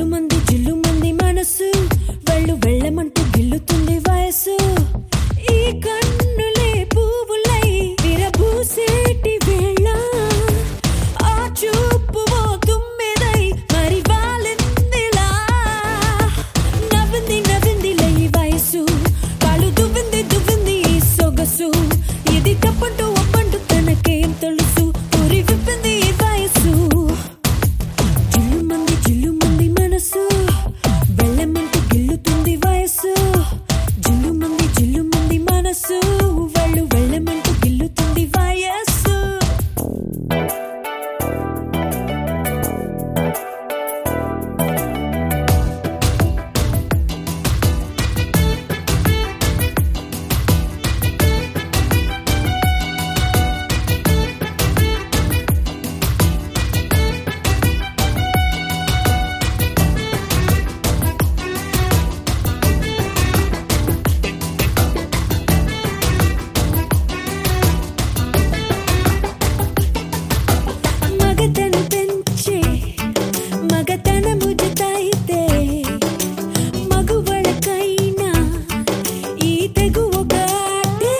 మంది జిల్లు మంది మనసు వెళ్ళు వెళ్ళమంటూ గిల్లుతుంది వయసు ఈ కన్నులే పువ్వులై విరబూసేటి వేళ ఆ చూపు ఓ తుమ్మెదై మరి వాలిందిలా నవ్వింది నవ్విందిలే ఈ వయసు కాలు దువ్వింది దువ్వింది ఈ సొగసు ఇది తప్పంటూ ఒప్పంటూ తనకేం తెలుసు ఊరి విప్పింది ఈ వయసు జిల్లు మంది జిల్లు మంది మనసు వెళ్ళమంటూ గిల్లుతుంది వయసు జిల్లు మంది జిల్లు మంది మనసు వెళ్ళు వెళ్ళమంటూ గిల్లుతుంది వయస్సు మగతను పెంచే మగతనము జతైతే మగువలకైనా ఈ తెగు ఒక ఆటే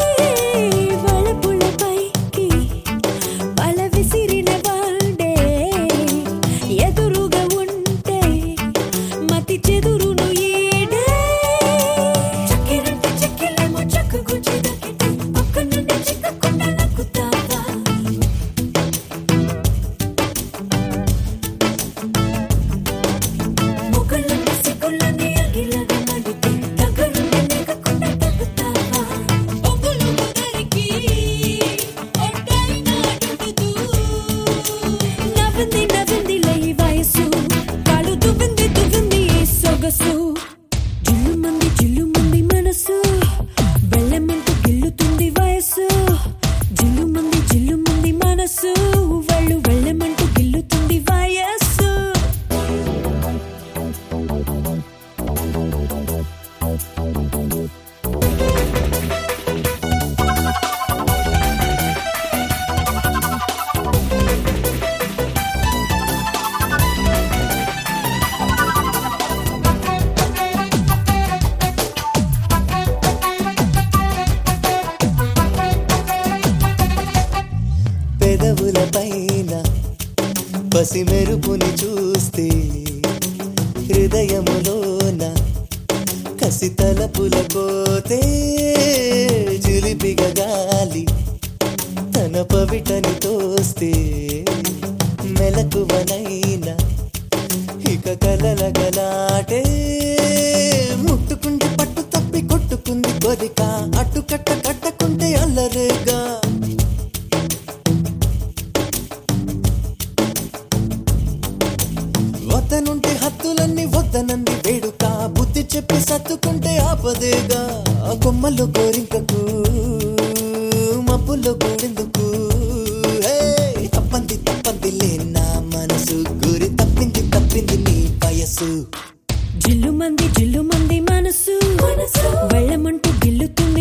వలపులపైకి వల విసిరిన వాడే ఎదురుగా ఉంటే మతి చెదురును ఈడే చక్కెరంటే చెక్కెలేమో చక్కు గుంచి దక్కితే పక్క నుండి చిక్కకుండా నక్కుతావా మొక్కలన్నీ సిక్కులన్నీ అగిలగా నడితే దగ్గరుండి లేకకుండా తగ్గుతావా ఒగ్గులు ముదరికి ఒడ్డైనా అడుగుతూ నవ్వింది నవ్వింది లై వయసు కాలు దువ్వింది దువ్వింది ఈ సొగసు జిల్లు మంది జిల్లు మంది మనసు బెల్లమెంటు గిల్లుతుంది వయసు జిల్లు మంది జిల్లు మంది మనసు వెళ్ళు వెళ్ళమంటూ గిల్లుతుంది వయస్సు పెదవుల పైన పసి మెరుపుని చూస్తే హృదయములోన కసి తలపుల కోతే చిలిపిగ గాలి తన పవిటని తోస్తే మెలకువనైనా ఇక కలల గలాటే ముట్టుకుంటే పట్టు తప్పి కొట్టుకుంది కోరిక అట్టుకట్ట కట్టకుంటే అల్లరేగా వద్దనుంటే హద్దులన్నీ వద్దనంది వేడుక బుద్ధి చెప్పి సత్తుకుంటే ఆపదేగా ఆ కొమ్మల్లో కోరింకకు మబ్బుల్లో కూడెందుకు హే, తప్పంది తప్పంది నా మనసు గురి తప్పింది తప్పింది నీ వయసు జిల్లు మంది జిల్లు మంది మనసు వెళ్ళమంటూ గిల్లుతుంది